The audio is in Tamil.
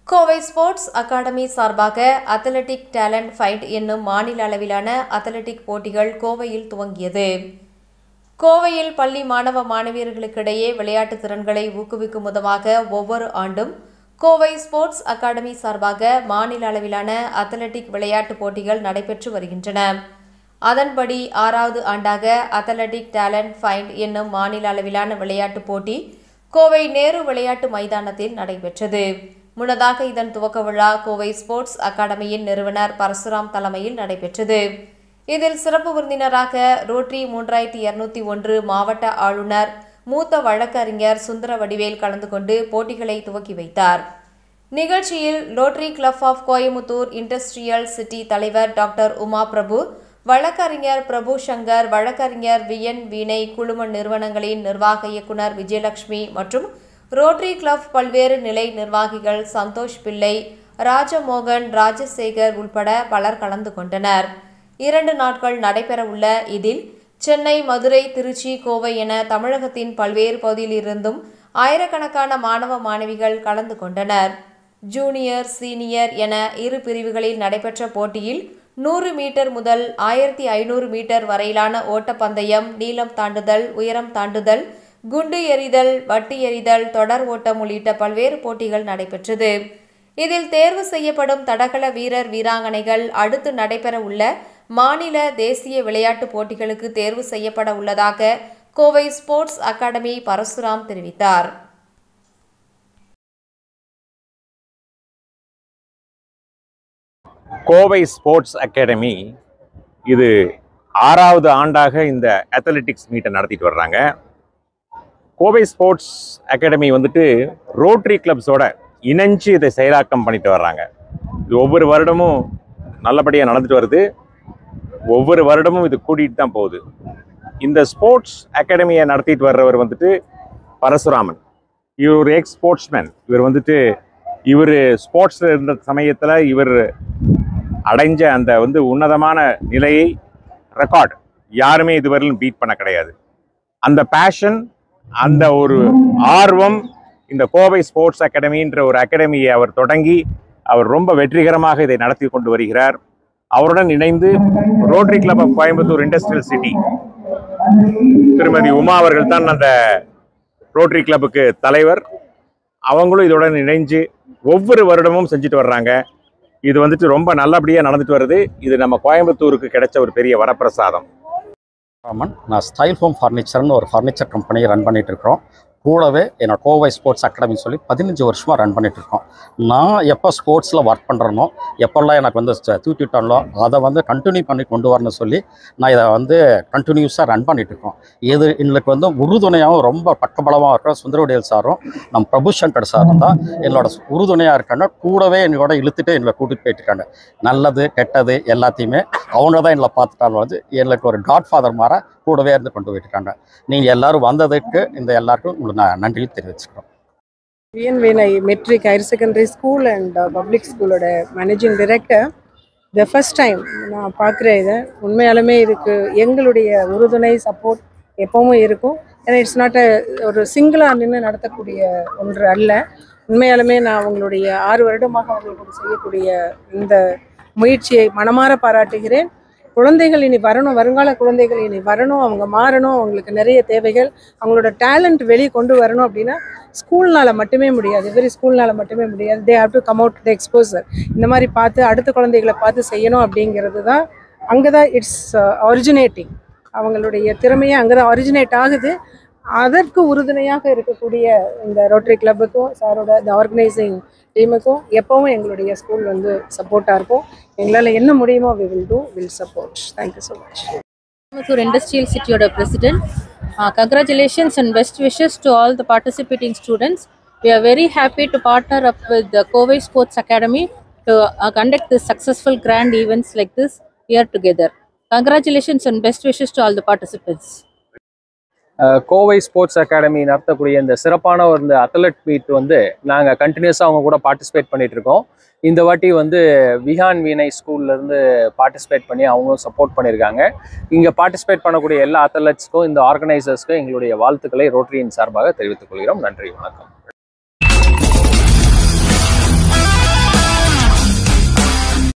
கோவை ஸ்போர்ட்ஸ் அகாடமி சார்பாக அத்லெட்டிக் டேலண்ட் ஃபைட் என்னும் மாநில அளவிலான அத்லெட்டிக் போட்டிகள் கோவையில் துவங்கியது கோவையில் பள்ளி மாணவ மாணவியர்களுக்கிடையே விளையாட்டு திறன்களை ஊக்குவிக்கும் விதமாக ஒவ்வொரு ஆண்டும் கோவை ஸ்போர்ட்ஸ் அகாடமி சார்பாக மாநில அளவிலான அத்லெட்டிக் விளையாட்டுப் போட்டிகள் நடைபெற்று வருகின்றன அதன்படி ஆறாவது ஆண்டாக அத்லெட்டிக் டேலண்ட் ஃபைண்ட் என்னும் மாநில அளவிலான விளையாட்டுப் போட்டி கோவை நேரு விளையாட்டு மைதானத்தில் நடைபெற்றது முன்னதாக இதன் துவக்க விழா கோவை ஸ்போர்ட்ஸ் அகாடமியின் நிறுவனர் பரசுராம் தலைமையில் நடைபெற்றது இதில் சிறப்பு விருந்தினராக ரோட்டரி மூன்றாயிரத்தி இருநூத்தி ஒன்று மாவட்ட ஆளுநர் மூத்த வழக்கறிஞர் சுந்தர வடிவேல் கலந்து கொண்டு போட்டிகளை துவக்கி வைத்தார் நிகழ்ச்சியில் rotary club of Coimbatore industrial city தலைவர் டாக்டர் உமா பிரபு வழக்கறிஞர் பிரபு சங்கர் வழக்கறிஞர் வி என் வீணை குழும நிறுவனங்களின் நிர்வாக இயக்குனர் விஜயலட்சுமி மற்றும் ரோட்டரி கிளப் பல்வேறு நிலை நிர்வாகிகள் சந்தோஷ் பிள்ளை ராஜமோகன் ராஜசேகர் உள்பட பலர் கலந்து கொண்டனர் இரண்டு நாட்கள் நடைபெறவுள்ள இதில் சென்னை மதுரை திருச்சி கோவை என தமிழகத்தின் பல்வேறு பகுதியிலிருந்தும் ஆயிரக்கணக்கான மாணவ மாணவிகள் கலந்து கொண்டனர் ஜூனியர் சீனியர் என இரு பிரிவுகளில் நடைபெற்ற போட்டியில் நூறு மீட்டர் முதல் ஆயிரத்தி ஐநூறு மீட்டர் வரையிலான ஓட்டப்பந்தயம் நீளம் தாண்டுதல் உயரம் தாண்டுதல் குண்டு எறிதல் வட்டு எறிதல் தொடர் ஓட்டம் உள்ளிட்ட பல்வேறு போட்டிகள் நடைபெற்றது இதில் தேர்வு செய்யப்படும் தடகள வீரர் வீராங்கனைகள் அடுத்து நடைபெற உள்ள மாநில தேசிய விளையாட்டுப் போட்டிகளுக்கு தேர்வு செய்யப்பட உள்ளதாக கோவை ஸ்போர்ட்ஸ் அகாடமி பரசுராம் தெரிவித்தார் கோவை ஸ்போர்ட்ஸ் அகாடமி இது ஆறாவது ஆண்டாக இந்த அத்லெட்டிக்ஸ் மீட்டை நடத்திட்டு வர்றாங்க கோவை ஸ்போர்ட்ஸ் அகாடமி வந்துட்டு ரோட்டரி கிளப்ஸோட இணைஞ்சு இதை செயலாக்கம் பண்ணிட்டு வர்றாங்க இது ஒவ்வொரு வருடமும் நல்லபடியாக நடந்துட்டு வருது ஒவ்வொரு வருடமும் இது கூட்டிகிட்டு தான் போகுது இந்த ஸ்போர்ட்ஸ் அகாடமியை நடத்திட்டு வர்றவர் வந்துட்டு பரசுராமன் இவர் ஒரு எக்ஸ் ஸ்போர்ட்ஸ்மேன் இவர் வந்துட்டு இவர் ஸ்போர்ட்ஸில் இருந்த சமயத்தில் இவர் அடைஞ்ச அந்த வந்து உன்னதமான நிலையை ரெக்கார்ட் யாருமே இதுவரையிலும் பீட் பண்ண கிடையாது அந்த பேஷன் அந்த ஒரு ஆர்வம் இந்த கோவை ஸ்போர்ட்ஸ் அகாடமின்ற ஒரு அகாடமியை அவர் தொடங்கி அவர் ரொம்ப வெற்றிகரமாக இதை நடத்தி கொண்டு வருகிறார் அவருடன் இணைந்து rotary club of Coimbatore industrial city திருமதி உமா அவர்கள் தான் அந்த ரோட்டரி கிளப்புக்கு தலைவர் அவங்களும் இதோட இணைஞ்சு ஒவ்வொரு வருடமும் செஞ்சுட்டு வர்றாங்க இது வந்துட்டு ரொம்ப நல்லபடியாக நடந்துட்டு வருது இது நம்ம கோயம்புத்தூருக்கு கிடைச்ச ஒரு பெரிய வரப்பிரசாதம் ராமன் நான் ஸ்டைல் ஹோம் ஃபர்னிச்சர்னு ஒரு ஃபர்னிச்சர் கம்பெனியை ரன் பண்ணிட்டு இருக்கிறோம் கூடவே என்னோட கோவை ஸ்போர்ட்ஸ் அகாடமின்னு சொல்லி பதினஞ்சு வருஷமாக ரன் பண்ணிட்டு இருக்கோம் நான் எப்போ ஸ்போர்ட்ஸில் ஒர்க் பண்ணுறனோ எப்போல்லாம் எனக்கு வந்து தூக்கிட்டாங்களோ அதை வந்து கண்டினியூ பண்ணி கொண்டு வரணும்னு சொல்லி நான் இதை வந்து கண்டினியூஸாக ரன் பண்ணிட்டு இருக்கோம் இது எங்களுக்கு வந்து உறுதுணையாகவும் ரொம்ப பக்கபலமாக இருக்கிற சுந்தரவடியல் சாரும் நம்ம பிரபு சங்கர் சாரும் தான் என்னோட உறுதுணையாக இருக்காங்க கூடவே என்னோட இழுத்துட்டு எங்களை கூட்டிகிட்டு போயிட்டு இருக்காங்க நல்லது கெட்டது எல்லாத்தையுமே அவங்க தான் எங்களை பார்த்துட்டாலும் வந்து எங்களுக்கு ஒரு காட் ஃபாதர் மாற கூடவே இருந்து கொண்டு போயிட்டுருக்காங்க நீங்கள் எல்லாரும் வந்ததுக்கு இந்த எல்லாருக்கும் உங்களுக்கு நான் நன்றி தெரிவிச்சுக்கிறோம் விஎன் வேலை matric higher secondary school and public ஸ்கூலோட managing director the first time நான் பார்க்குறேன் இதை உண்மையாலுமே இதுக்கு எங்களுடைய உறுதுணை சப்போர்ட் எப்பவும் இருக்கும் ஏன்னா இட்ஸ் நாட் ஒரு சிங்கிளாக நின்று நடத்தக்கூடிய ஒன்று அல்ல உண்மையாலுமே நான் அவங்களுடைய ஆறு வருடமாக அவங்களுக்கு செய்யக்கூடிய இந்த முயற்சியை மனமாற பாராட்டுகிறேன் குழந்தைகள் இனி வரணும் வருங்கால குழந்தைகள் இனி வரணும் அவங்க மாறணும் அவங்களுக்கு நிறைய தேவைகள் அவங்களோட டேலண்ட் வெளியே கொண்டு வரணும் அப்படின்னா ஸ்கூல்னால மட்டுமே முடியாது வெறும் ஸ்கூல்னால மட்டுமே முடியாது they have to come out the exposure இந்த மாதிரி பார்த்து அடுத்த குழந்தைகளை பார்த்து செய்யணும் அப்படிங்கிறது தான் அங்கே தான் இட்ஸ் ஒரிஜினேட்டிங் அவங்களுடைய திறமையே அங்கே தான் ஒரிஜினேட் ஆகுது அதற்கு உறுதுணையாக இருக்கக்கூடிய இந்த ரோட்டரி கிளப்புக்கும் சாரோட இந்த ஆர்கனைசிங் டீமுக்கும் எப்பவும் எங்களுடைய ஸ்கூல் வந்து சப்போர்ட்டாக இருக்கும் எங்களால் என்ன முடியுமோ we will do will support thank you so much Coimbatore industrial சிட்டியோட president congratulations and best wishes to all the participating students we are very happy to partner up with the Kovai sports academy to conduct this successful grand events like this year together congratulations and best wishes to all the participants uh Kovai sports academy நடத்தக்கூடிய இந்த சிறப்பான ஒரு இந்த அத்லட் மீட் வந்து நாங்கள் கண்டினியூஸாக அவங்க கூட பார்ட்டிசிபேட் பண்ணிட்டு இருக்கோம் இந்த வாட்டி வந்து விஹான் வீணை ஸ்கூல்ல இருந்து பார்ட்டிசிபேட் பண்ணி அவங்களும் சப்போர்ட் பண்ணியிருக்காங்க இங்கே பார்ட்டிசிபேட் பண்ணக்கூடிய எல்லா அத்லட்ஸ்க்கும் இந்த ஆர்கனைசர்ஸ்க்கும் எங்களுடைய வாழ்த்துக்களை ரோட்டரியின் சார்பாக தெரிவித்துக் கொள்கிறோம் நன்றி வணக்கம்